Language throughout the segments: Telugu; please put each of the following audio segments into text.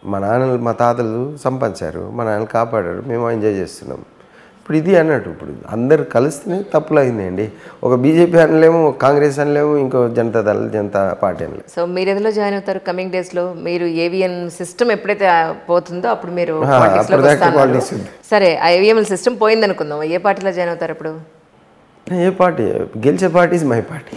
మా నాన్నలు మా తాతలు సంపాదించారు మా నాన్నలు కాపాడారు మేము ఎంజాయ్ చేస్తున్నాం ఇప్పుడు ఇది అన్నట్టు ఇప్పుడు అందరు కలిస్తేనే తప్పులు అయిందండి ఒక బీజేపీ అనలేము ఒక కాంగ్రెస్ అనలేము ఇంకో జనతా దళ జనతా పార్టీ అనలేము సో మీరు ఎందులో జాయిన్ అవుతారు కమింగ్ డేస్ లో మీరు ఏవిఎన్ సిస్టమ్ ఎప్పుడైతే ఆ, పోతుందో అప్పుడు మీరు ఆ, politics లోకి అప్పటిదాకా వస్తా అన్నారు. politics ఉంది. సరే ఆ ఏవిఎం సిస్టమ్ పోయింది అనుకుందాం ఏ పార్టీలో జాయిన్ అవుతారు అప్పుడు ఏ పార్టీ గెలిచే party is my party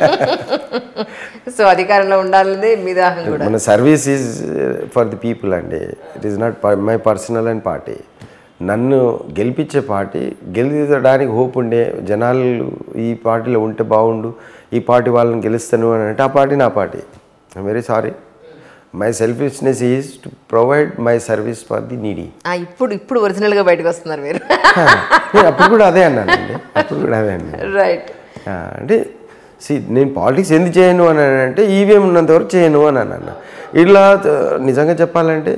so అధికారంలో ఉండాలనేది మీ దాహం కూడా మన service is for the people అండి it is not my personal and party నన్ను గెలిపించే పార్టీ గెలిపించడానికి హోప్ ఉండే జనాలు ఈ పార్టీలో ఉంటే బాగుండు ఈ పార్టీ వాళ్ళని గెలుస్తాను అని అంటే ఆ పార్టీ నా party I'm very sorry my selfishness is to provide my service for the needy ఆ, ఇప్పుడు ఇప్పుడు ఒరిజినల్ గా బయటకు వస్తున్నారు మీరు నేను అప్పుడు కూడా అదే అన్నానండి అప్పుడు కూడా అదే అన్నాను రైట్ ఆ, అంటే సి నేను పాలిటిక్స్ ఎందుకు చేయను అని అంటే ఈవీఎం ఉన్నంత వరకు చేయను అని అన్న ఇట్లా త- నిజంగా చెప్పాలంటే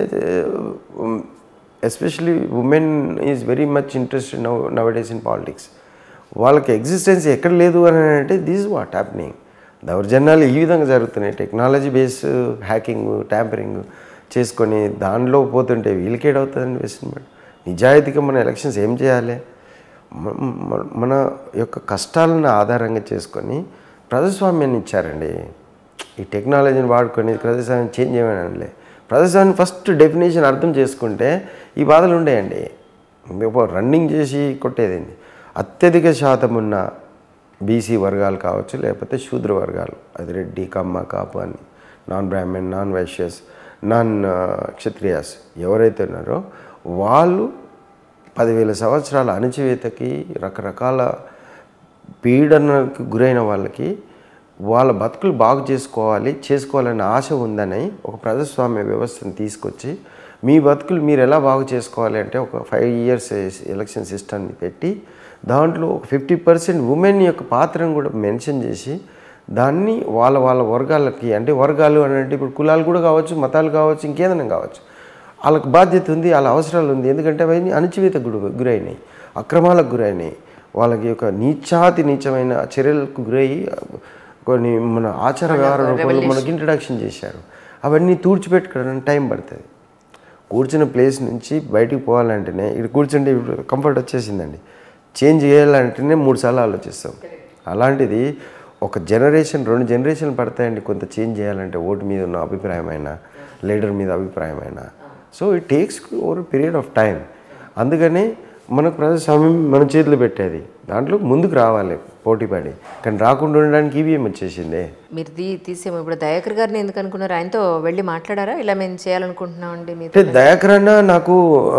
especially women is very much interested now now days in politics వాళ్ళకి ఎగ్జిస్టెన్స్ ఎక్కడ లేదు అని అంటే దిస్ వాట్ హ్యాప్నింగ్ దౌర్జన్యాలు ఈ విధంగా జరుగుతున్నాయి టెక్నాలజీ బేస్ హ్యాకింగ్ ట్యాంపరింగ్ చేసుకొని దానిలో పోతుంటే వీళ్ళకేడవుతుంది అనిపిస్తుంది నిజాయితీగా మన ఎలక్షన్స్ ఏం చేయాలి మ- మ- మన యొక్క కష్టాలను ఆధారంగా చేసుకొని ప్రజాస్వామ్యాన్ని ఇచ్చారండి ఈ టెక్నాలజీని వాడుకొని ప్రజాస్వామ్యం చేంజ్ చేయమని అనలే ప్రజాస్వామ్యం ఫస్ట్ డెఫినేషన్ అర్థం చేసుకుంటే ఈ బాధలు ఉండేయండి రన్నింగ్ చేసి కొట్టేదండి అత్యధిక శాతం ఉన్న బీసీ వర్గాలు కావచ్చు లేకపోతే శూద్ర వర్గాలు అది రెడ్డి కమ్మ కాపు అని non Brahmin non Vaishyas non Kshatriyas ఎవరైతే ఉన్నారో వాళ్ళు పదివేల సంవత్సరాల అణచివేతకి రకరకాల పీడనకు గురైన వాళ్ళకి వాళ్ళ బతుకులు బాగు చేసుకోవాలి చేసుకోవాలనే ఆశ ఉందని ఒక ప్రజాస్వామ్య వ్యవస్థను తీసుకొచ్చి మీ బతుకులు మీరు ఎలా బాగు చేసుకోవాలి అంటే ఒక ఫైవ్ ఇయర్స్ ఎలక్షన్ సిస్టమ్ని పెట్టి దాంట్లో ఒక ఫిఫ్టీ పర్సెంట్ ఉమెన్ యొక్క పాత్రను కూడా మెన్షన్ చేసి దాన్ని వాళ్ళ వాళ్ళ వర్గాలకి అంటే వర్గాలు అని అంటే ఇప్పుడు కులాలు కూడా కావచ్చు మతాలు కావచ్చు ఇంకేదైనా కావచ్చు వాళ్ళకి బాధ్యత ఉంది వాళ్ళ అవసరాలు ఉంది ఎందుకంటే అవన్నీ అణచివేతకు గురి గురైనాయి అక్రమాలకు గురైనాయి వాళ్ళకి ఒక నీచాతి నీచమైన చర్యలకు గురయ్యి కొన్ని మన ఆచార వ్యవహార రూపంలో మనకి ఇంట్రడక్షన్ చేశారు అవన్నీ తూడ్చిపెట్టుకోవడానికి టైం పడుతుంది కూర్చున్న ప్లేస్ నుంచి బయటికి పోవాలంటేనే ఇక్కడ కూర్చుంటే ఇప్పుడు కంఫర్ట్ వచ్చేసిందండి చేంజ్ చేయాలంటేనే మూడు సార్లు ఆలోచిస్తాం అలాంటిది ఒక జనరేషన్ రెండు జనరేషన్ పడతాయండి కొంత చేంజ్ చేయాలంటే ఓటు మీద ఉన్న అభిప్రాయం అయినా లీడర్ మీద అభిప్రాయం అయినా so it takes over period of time అందుకని మనకు ప్రజాస్వామ్యం మన చేతిలో పెట్టేది దాంట్లో ముందుకు రావాలి పోటీపడి కానీ రాకుండా ఉండడానికి ఈవీఎం వచ్చేసిందే మీరు తీ తీసేమో ఇప్పుడు దయాకర్ గారిని ఎందుకు అనుకున్నారు ఆయనతో వెళ్ళి మాట్లాడారా ఇలా మేము చేయాలనుకుంటున్నామండి మీతో అంటే దయాకర్ అన్న నాకు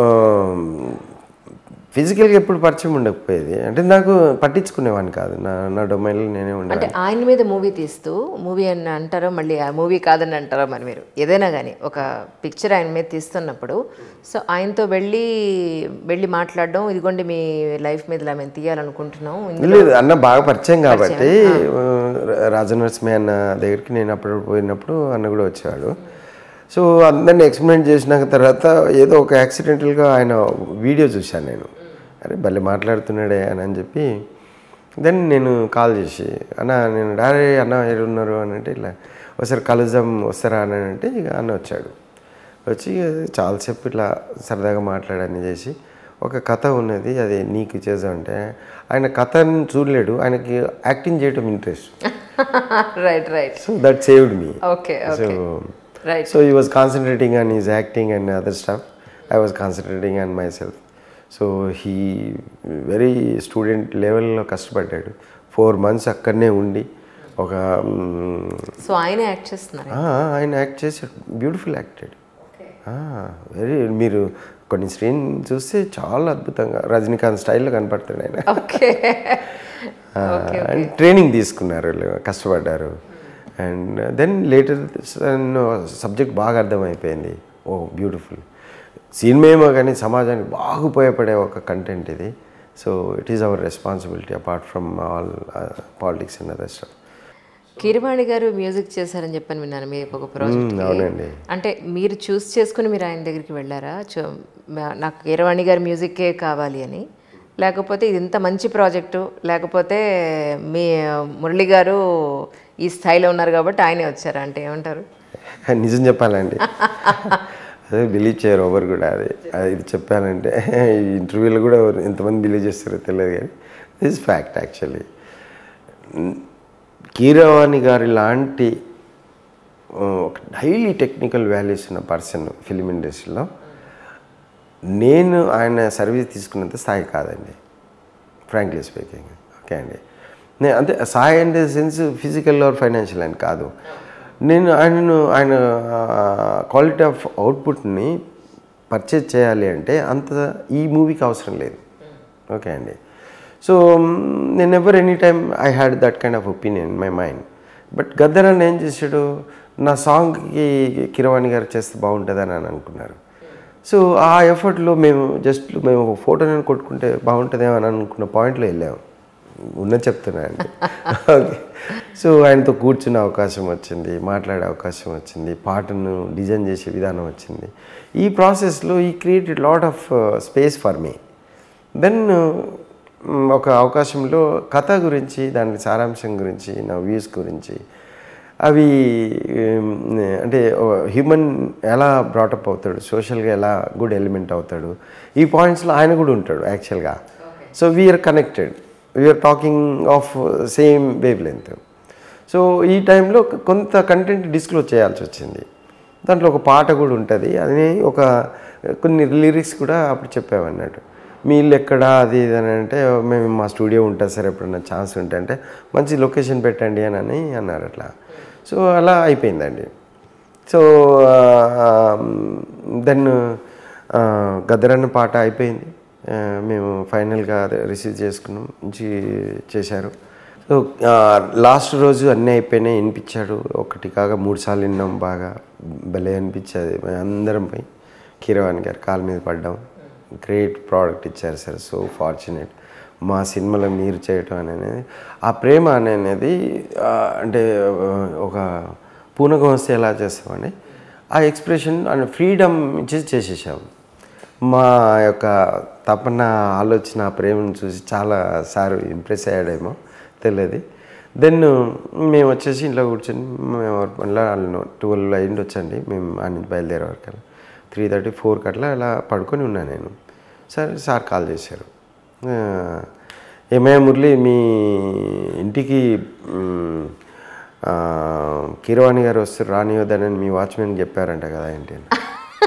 ఫిజికల్గా ఎప్పుడు పరిచయం ఉండకపోయేది అంటే నాకు పట్టించుకునేవాడిని కాదు నా నా డొమైన్లో నేనే ఉండే అంటే ఆయన మీద మూవీ తీస్తూ మూవీ అని అంటారో మళ్ళీ ఆ మూవీ కాదని అంటారో మరి మీరు ఏదైనా కానీ ఒక పిక్చర్ ఆయన మీద తీస్తున్నప్పుడు సో ఆయనతో వెళ్ళి వెళ్ళి మాట్లాడడం ఇదిగోండి మీ లైఫ్ మీద ఇలా మేము తీయాలనుకుంటున్నాం లేదు అన్న బాగా పరిచయం కాబట్టి రాజనరసింహ అన్న దగ్గరికి నేను అప్పుడు పోయినప్పుడు అన్న కూడా వచ్చేవాడు సో అందరిని ఎక్స్ప్లెయిన్ చేసినాక తర్వాత ఏదో ఒక యాక్సిడెంటల్గా ఆయన వీడియో చూశాను నేను అరే భలే మాట్లాడుతున్నాడే అని అని చెప్పి దెన్ నేను కాల్ చేసి అన్న నేను డారే అన్న ఉన్నారు అని అంటే ఇలా ఒకసారి కలుద్దాం వస్తారా అని అంటే ఇక అన్న వచ్చాడు వచ్చి చాలాసేపు ఇట్లా సరదాగా మాట్లాడని చేసి ఒక కథ ఉన్నది అది నీకు చేసామంటే ఆయన కథను చూడలేడు ఆయనకి యాక్టింగ్ చేయటం interest right right so that saved me okay so okay right so he was concentrating on his acting and other stuff I was concentrating on myself so he very student లెవెల్లో కష్టపడ్డాడు ఫోర్ మంత్స్ అక్కడనే ఉండి ఒక మ్, సో ఆయన యాక్ట్ చేస్తున్నారు ఆ, ఆయన యాక్ట్ చేశాడు బ్యూటిఫుల్ యాక్టెడ్ వెరీ మీరు కొన్ని స్క్రీన్ చూస్తే చాలా అద్భుతంగా రజనీకాంత్ స్టైల్లో కనపడతాడు ఆయన ఓకే అండ్ ట్రైనింగ్ తీసుకున్నారు వీళ్ళు, కష్టపడ్డారు అండ్ దెన్ లేటర్ సబ్జెక్ట్ బాగా అర్థమైపోయింది ఓ బ్యూటిఫుల్ సినిమా ఏమో కానీ సమాజానికి బాగా ఉపయోగపడే ఒక కంటెంట్ ఇది so it is our responsibility apart from all politics and other stuff Keeravani garu music చేశారని చెప్పని విన్నాను మీరు ఒక ప్రాజెక్ట్ అవునండి అంటే మీరు చూస్ చేసుకుని మీరు ఆయన దగ్గరికి వెళ్ళారా చూ- మా- నాకు కీరవాణి గారి మ్యూజిక్కే కావాలి అని లేకపోతే ఇది ఇంత మంచి ప్రాజెక్టు లేకపోతే మీ మురళి గారు ఈ స్థాయిలో ఉన్నారు కాబట్టి ఆయనే వచ్చారా అంటే ఏమంటారు నిజం చెప్పాలండి అదే బిలీవ్ చేయరు ఎవరు కూడా అది అది ఇది చెప్పానంటే ఈ ఇంటర్వ్యూలో కూడా ఎవరు ఎంతమంది బిలీవ్ చేస్తారో తెలియదు కానీ దిస్ ఫ్యాక్ట్ యాక్చువల్లీ కీరవాణి గారి లాంటి ఆ, ఒక హైలీ టెక్నికల్ వాల్యూస్ ఉన్న పర్సన్ ఫిలిం ఇండస్ట్రీలో నేను ఆయన సర్వీస్ తీసుకున్నంత స్థాయి కాదండి ఫ్రాంక్లీ స్పీకింగ్ ఓకే అండి నేను అంటే సాయి అంటే సెన్స్ ఫిజికల్ ఆర్ ఫైనాన్షియల్ అని కాదు నేను ఆయనను ఆయన క్వాలిటీ ఆఫ్ అవుట్పుట్ని పర్చేజ్ చేయాలి అంటే అంత ఈ మూవీకి అవసరం లేదు ఓకే అండి సో నేను ever any time I had that kind of opinion in my mind but గద్దరన్ ఏం చేశాడు నా సాంగ్కి కిరవాణి గారు చేస్తే బాగుంటుందని అని అనుకున్నారు సో ఆ ఎఫర్ట్లో మేము జస్ట్ మేము ఒక ఫోటోని కొట్టుకుంటే బాగుంటుందేమో అని అనుకున్న పాయింట్లో వెళ్ళాము ఉన్నది చెప్తున్నా అండి ఓకే సో ఆయనతో కూర్చునే అవకాశం వచ్చింది మాట్లాడే అవకాశం వచ్చింది పాటను డిజైన్ చేసే విధానం వచ్చింది ఈ ప్రాసెస్లో he created lot of space for me then ఒక అవకాశంలో కథ గురించి దాని సారాంశం గురించి నా వ్యూస్ గురించి అవి ఉమ్, అంటే హ్యూమన్ ఎలా బ్రాటప్ అవుతాడు సోషల్గా ఎలా గుడ్ ఎలిమెంట్ అవుతాడు ఈ పాయింట్స్లో ఆయన కూడా ఉంటాడు యాక్చువల్గా so we're connected we're talking of same wavelength so ఈ టైంలో కొంత కంటెంట్ డిస్క్లోజ్ చేయాల్సి వచ్చింది దాంట్లో ఒక పాట కూడా ఉంటుంది అది ఒక కొన్ని లిరిక్స్ కూడా అప్పుడు చెప్పామన్నట్టు మీ ఇల్లు ఎక్కడ అది ఇది అని అంటే మేము మా స్టూడియో ఉంటుంది సార్ ఎప్పుడన్నా ఛాన్స్ ఉంటే అంటే మంచి లొకేషన్ పెట్టండి అని అని అన్నారు అట్లా సో అలా అయిపోయిందండి సో దెన్ గద్దరన్న పాట అయిపోయింది ఆ, మేము ఫైనల్గా రిసీవ్ చేసుకున్నాం మంచి చేశారు సో లాస్ట్ రోజు అన్నీ అయిపోయినాయి వినిపించాడు ఒకటి కాగా మూడు సార్లు విన్నాం బాగా భలే అనిపించేది మేము అందరం పోయి కీరవాణి గారు కాలు మీద పడ్డాం గ్రేట్ ప్రోడక్ట్ ఇచ్చారు సార్ సో ఫార్చునేట్ మా సినిమాలో మీరు చేయటం అనేది ఆ ప్రేమ అనేది ఆ, అంటే ఆ, ఒక పూనకం వస్తే ఎలా చేస్తామండి ఆ ఎక్స్ప్రెషన్ అండ్ ఫ్రీడమ్ ఇచ్చేసి చేసేసాం మా యొక్క తపన ఆలోచన ఆ ప్రేమను చూసి చాలా సార్ ఇంప్రెస్ అయ్యాడేమో తెలియదు దెన్ మేము వచ్చేసి ఇంట్లో కూర్చొని మేము మళ్ళీ వాళ్ళు ట్వెల్వ్ అయింది వచ్చండి మేము ఆ నుంచి బయలుదేరే వరకు త్రీ థర్టీ ఫోర్కి అట్లా అలా పడుకొని ఉన్నాను నేను సరే సార్ కాల్ చేశారు ఆ, ఏమయ్య మురళి మీ ఇంటికి మ్, ఆ, కీరవాణి గారు వస్తారు రానివద్దని మీ వాచ్మెన్ చెప్పారంట కదా ఏంటి అని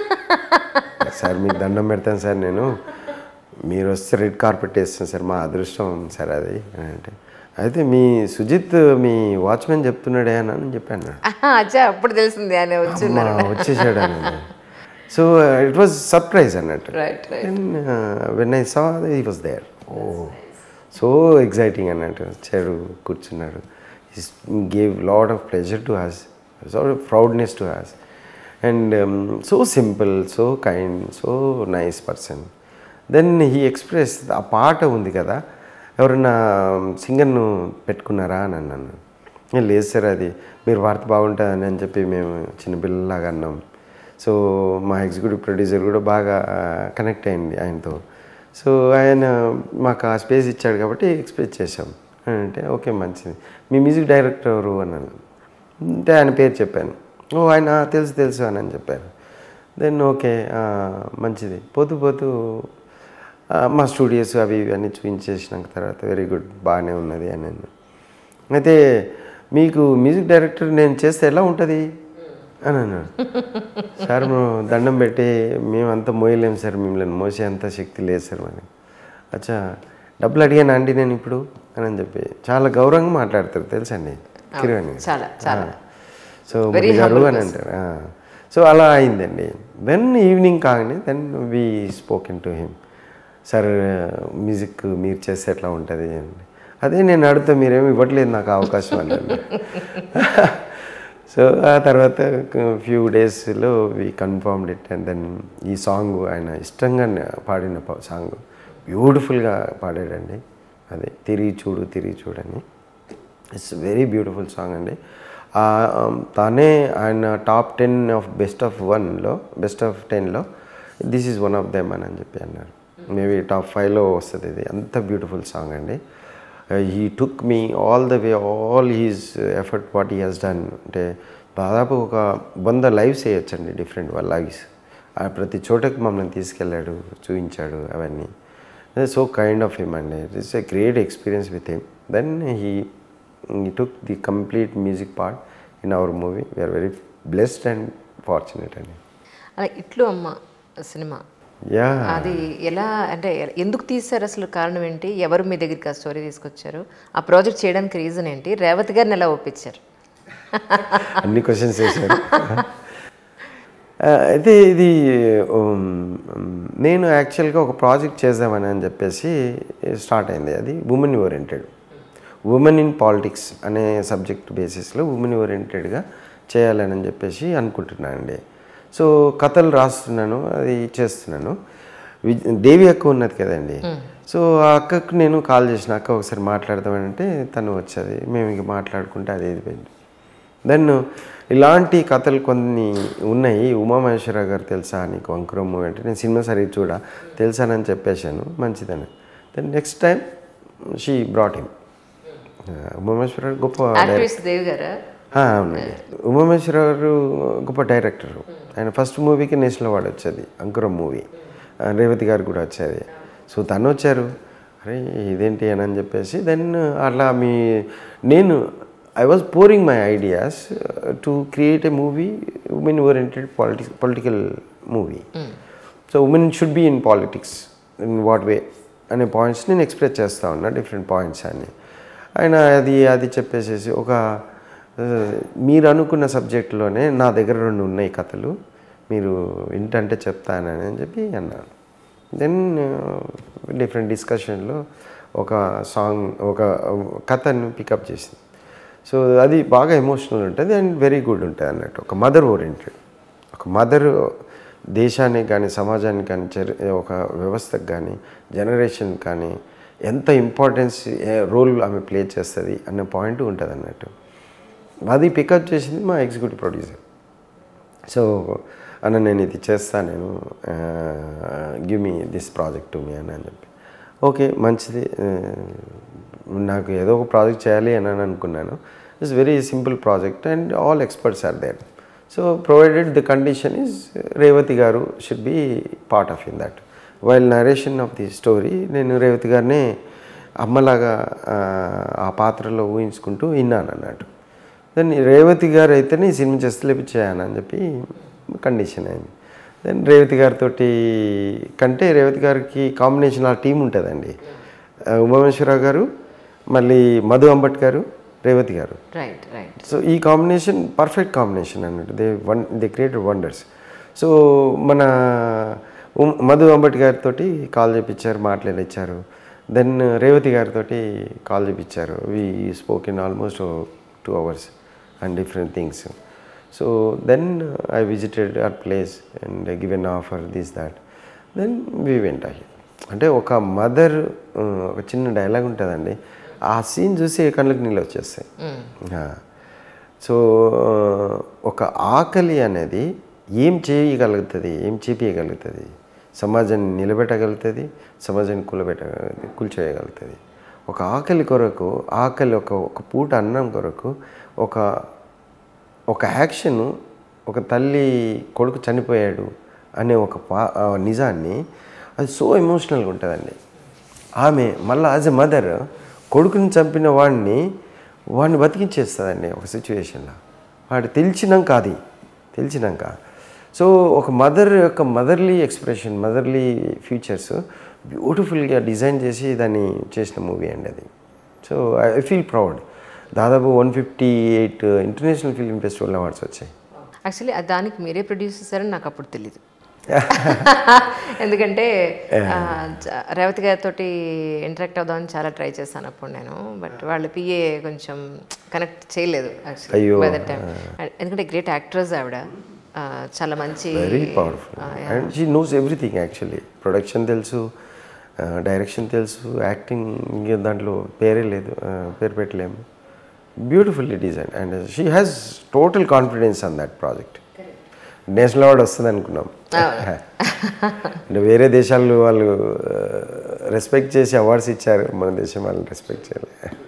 సార్ మీకు దండం పెడతాను సార్ నేను మీరు వస్తే రెడ్ కార్పెట్ వేస్తాను సార్ మా అదృష్టం సార్ అది అని అంటే అయితే మీ సుజిత్ మీ వాచ్మెన్ చెప్తున్నాడే అని అని చెప్పాను ఆహా, అచ్చా అప్పుడు తెలిసింది ఆయన వచ్చి అమ్మా, వచ్చేసాడు అని సో ఇట్ వాజ్ సర్ప్రైజ్ అన్నట్టు right right when I saw he was there oh so exciting అన్నట్టు వచ్చాడు కూర్చున్నాడు gave lot of pleasure to us so proudness to us and so simple so kind so nice person then he express ఆ పాట ఉంది కదా ఎవరన్నా సింగర్ను పెట్టుకున్నారా అని అన్నాను "ఏ, లేదు సార్ అది మీరు వార్త బాగుంటుందని అని చెప్పి మేము చిన్నపిల్లలాగా అన్నాం సో మా ఎగ్జిక్యూటివ్ ప్రొడ్యూసర్ కూడా బాగా కనెక్ట్ అయింది ఆయనతో సో ఆయన మాకు ఆ స్పేస్ ఇచ్చాడు కాబట్టి ఎక్స్ప్రెస్ చేసాం అని అంటే ఓకే మంచిది మీ మ్యూజిక్ డైరెక్టర్ ఎవరు అన్నాను అంటే ఆయన పేరు చెప్పాను ఓ ఆయన తెలుసు తెలుసు అని అని చెప్పారు దెన్ ఓకే ఆ, మంచిది పోతూ పోతూ ఆ, మా స్టూడియోస్ అవి ఇవి అన్నీ చూపించేసినాక తర్వాత వెరీ గుడ్ బాగానే ఉన్నది అని అన్నాను. అయితే మీకు మ్యూజిక్ డైరెక్టర్ నేను చేస్తే ఎలా ఉంటుంది అని అన్నాడు సార్ మేము దండం పెట్టి మేమంతా మోయలేము సార్ మిమ్మల్ని మోసే అంత శక్తి లేదు సార్ మరి అచ్చా డబ్బులు అడిగాను అండి నేను ఇప్పుడు అని అని చెప్పి చాలా గౌరవంగా మాట్లాడతారు తెలుసండి కిరణ్ గారు. చాలా చాలా సో మురళి గారు అని అంటారు ఆ. సో అలా అయిందండి దెన్ ఈవినింగ్ కాగానే then we spoken to him sir music మీరు చేస్తే ఎట్లా ఉంటుంది అని అదే నేను అడుగుతా మీరేమి ఇవ్వట్లేదు నాకు ఆ అవకాశం అన్నాను సో ఆ తర్వాత ఫ్యూ డేస్లో we confirmed it and then ఈ సాంగ్ ఆయన ఇష్టంగా పాడిన సాంగ్ బ్యూటిఫుల్గా పాడాడండి అది తిరిగి చూడు తిరిగి చూడని ఇట్స్ వెరీ బ్యూటిఫుల్ సాంగ్ అండి ఆ, um, తనే ఆయన top ten of best of వన్లో బెస్ట్ ఆఫ్ టెన్లో this is one of them అని అని చెప్పి అన్నారు మేబీ టాప్ ఫైవ్లో వస్తుంది ఇది అంత బ్యూటిఫుల్ సాంగ్ అండి he took me all the way all his effort what he has done అంటే దాదాపు ఒక వంద లైవ్స్ వేయొచ్చండి డిఫరెంట్ వాళ్ళ లైవ్స్ ఆ ప్రతి చోటకి మమ్మల్ని తీసుకెళ్ళాడు చూపించాడు అవన్నీ సో కైండ్ ఆఫ్ హిమ్ అండి it's a great experience with him then he he took the complete music part in our movie. We are very blessed and fortunate. అండి అలా ఇట్లు అమ్మ సినిమా యా అది ఎలా అంటే ఎందుకు తీశారు అసలు కారణం ఏంటి ఎవరు మీ దగ్గరికి ఆ స్టోరీ తీసుకొచ్చారు ఆ ప్రాజెక్ట్ చేయడానికి రీజన్ ఏంటి రేవతి గారిని ఎలా ఒప్పించారు అన్ని క్వశ్చన్స్ వేశారు ఆ, అయితే ఇది ఉమ్, ఉమ్, నేను యాక్చువల్గా ఒక ప్రాజెక్ట్ చేద్దామని అని చెప్పేసి స్టార్ట్ అయింది అది women oriented women in politics అనే సబ్జెక్ట్ బేసిస్లో ఉమెన్ ఓరియంటెడ్గా చేయాలని అని చెప్పేసి అనుకుంటున్నానండి సో కథలు రాస్తున్నాను అది చేస్తున్నాను విజ్- దేవి అక్క ఉన్నది కదండి సో ఆ అక్కకు నేను కాల్ చేసిన అక్క ఒకసారి మాట్లాడదామంటే తను వచ్చేది మేము ఇక మాట్లాడుకుంటే అది ఇది పోయింది దెన్ ఇలాంటి కథలు కొన్ని ఉన్నాయి ఉమామహేశ్వరరావు గారు తెలుసా నీకు అంకురం మూవీ అంటే నేను సినిమా సరిగ్గా చూడ తెలుసానని చెప్పేశాను మంచిదని then next time she brought him Umamaheswara Rao గొప్ప యాక్ట్రెస్ దేవి గారా ఆ, అవునండి ఉమామేశ్వరరావు గారు గొప్ప డైరెక్టర్ ఆయన ఫస్ట్ మూవీకి నేషనల్ అవార్డు వచ్చేది అంకురం మూవీ ఆ, రేవతి గారు కూడా వచ్చేది సో తను వచ్చారు అరే ఇదేంటి అని అని చెప్పేసి దెన్ అట్లా మీ నేను I was pouring my ideas to create a movie women oriented politics political movie so women should be in politics in what way అనే పాయింట్స్ నేను ఎక్స్ప్రెస్ చేస్తూ ఉన్నా డిఫరెంట్ పాయింట్స్ అన్ని ఆయన అది అది చెప్పేసేసి ఒక ఆ, మీరు అనుకున్న సబ్జెక్టులోనే నా దగ్గర రెండు ఉన్నాయి కథలు మీరు వింటంటే చెప్తానని అని చెప్పి అన్నాను దెన్ డిఫరెంట్ డిస్కషన్లో ఒక సాంగ్ ఒక కథను పికప్ చేసింది సో అది బాగా ఎమోషనల్ ఉంటుంది అండ్ వెరీ గుడ్ ఉంటుంది అన్నట్టు ఒక మదర్ ఓరియంటెడ్ ఒక మదర్ దేశానికి కానీ సమాజానికి కానీ చరి ఒక వ్యవస్థకు కానీ జనరేషన్ కానీ ఎంత ఇంపార్టెన్స్ రోల్ ఆమె ప్లే చేస్తుంది అనే పాయింట్ ఉంటుంది అన్నట్టు అది పికప్ చేసింది మా ఎగ్జిక్యూటివ్ ప్రొడ్యూసర్ సో అన్న నేను ఇది చేస్తా నేను give me this project to me అని అని చెప్పి ఓకే మంచిది ఆ, నాకు ఏదో ఒక ప్రాజెక్ట్ చేయాలి అని అని అనుకున్నాను it's very simple project and all experts are there so provided the condition is Revathi garu should be part of in that while narration of the story నేను రేవతి గారినే అమ్మలాగా ఆ, ఆ పాత్రలో ఊహించుకుంటూ విన్నాను అన్నట్టు దెన్ రేవతి గారు అయితేనే ఈ సినిమా చేస్తే లేపించేయను అని చెప్పి కండిషన్ అయింది దెన్ రేవతి గారితో కంటే రేవతి గారికి కాంబినేషన్ ఆ టీం ఉంటుందండి ఆ, ఉమామేశ్వరరావు గారు మళ్ళీ Madhu అంబట్ garu Revathi garu right right so ఈ కాంబినేషన్ పర్ఫెక్ట్ కాంబినేషన్ అన్నట్టు they won they created wonders so మన ఉమ్- మధు అంబటి గారితో కాల్ చేపించారు మాట్లాడిచ్చారు దెన్ రేవతి గారితో కాల్ చేపించారు we spoke in almost two hours and different things so then I visited our place and given offer this that then we went అంటే ఒక మదర్ ఒక చిన్న డైలాగ్ ఉంటుందండి ఆ సీన్ చూసి కళ్ళకి నీళ్ళు వచ్చేస్తాయి ఆ. సో ఒక ఆకలి అనేది ఏం చేయగలుగుతుంది ఏం చేపించగలుగుతుంది సమాజాన్ని నిలబెట్టగలుగుతుంది సమాజాన్ని కూలబెట్ట కూల్చేయగలుగుతుంది ఒక ఆకలి కొరకు ఆకలి ఒక ఒక పూట అన్నం కొరకు ఒక ఒక యాక్షన్ ఒక తల్లి కొడుకు చనిపోయాడు అనే ఒక పా ఆ నిజాన్ని అది సో ఎమోషనల్గా ఉంటుందండి ఆమె మళ్ళీ యాజ్ ఎ మదర్ కొడుకుని చంపిన వాడిని వాడిని బతికించేస్తుందండి ఒక సిచ్యువేషన్లో వాడు తెలిసినాక అది తెలిసినాక సో ఒక మదర్ యొక్క మదర్లీ ఎక్స్ప్రెషన్ మదర్లీ ఫ్యూచర్స్ బ్యూటిఫుల్గా డిజైన్ చేసి దాన్ని చేసిన మూవీ అండి అది సో ఐ ఫీల్ ప్రౌడ్ దాదాపు one fifty eight international film festival awards వచ్చాయి యాక్చువల్లీ దానికి మీరే ప్రొడ్యూస్ చేశారని నాకు అప్పుడు తెలీదు ఎందుకంటే ఆ, చ- రేవతి గారితో ఇంటరాక్ట్ అవుదామని చాలా ట్రై చేశాను అప్పుడు నేను బట్ వాళ్ళు పిఏ కొంచెం కనెక్ట్ చేయలేదు యాక్చువల్లీ అయ్యో. బై దట్ టైం ఎందుకంటే గ్రేట్ యాక్ట్రెస్ ఆవిడ ఆ, చాలా మంచి very powerful and she knows everything actually production తెలుసు డైరెక్షన్ తెలుసు యాక్టింగ్ ఇంక దాంట్లో పేరే లేదు ఆ, పేరు పెట్టలేము beautifully design and she has total confidence on that project national award వస్తుంది అనుకున్నాం అంటే వేరే దేశాల్లో వాళ్ళు రెస్పెక్ట్ చేసి అవార్డ్స్ ఇచ్చారు మన దేశం వాళ్ళని రెస్పెక్ట్ చేయాలి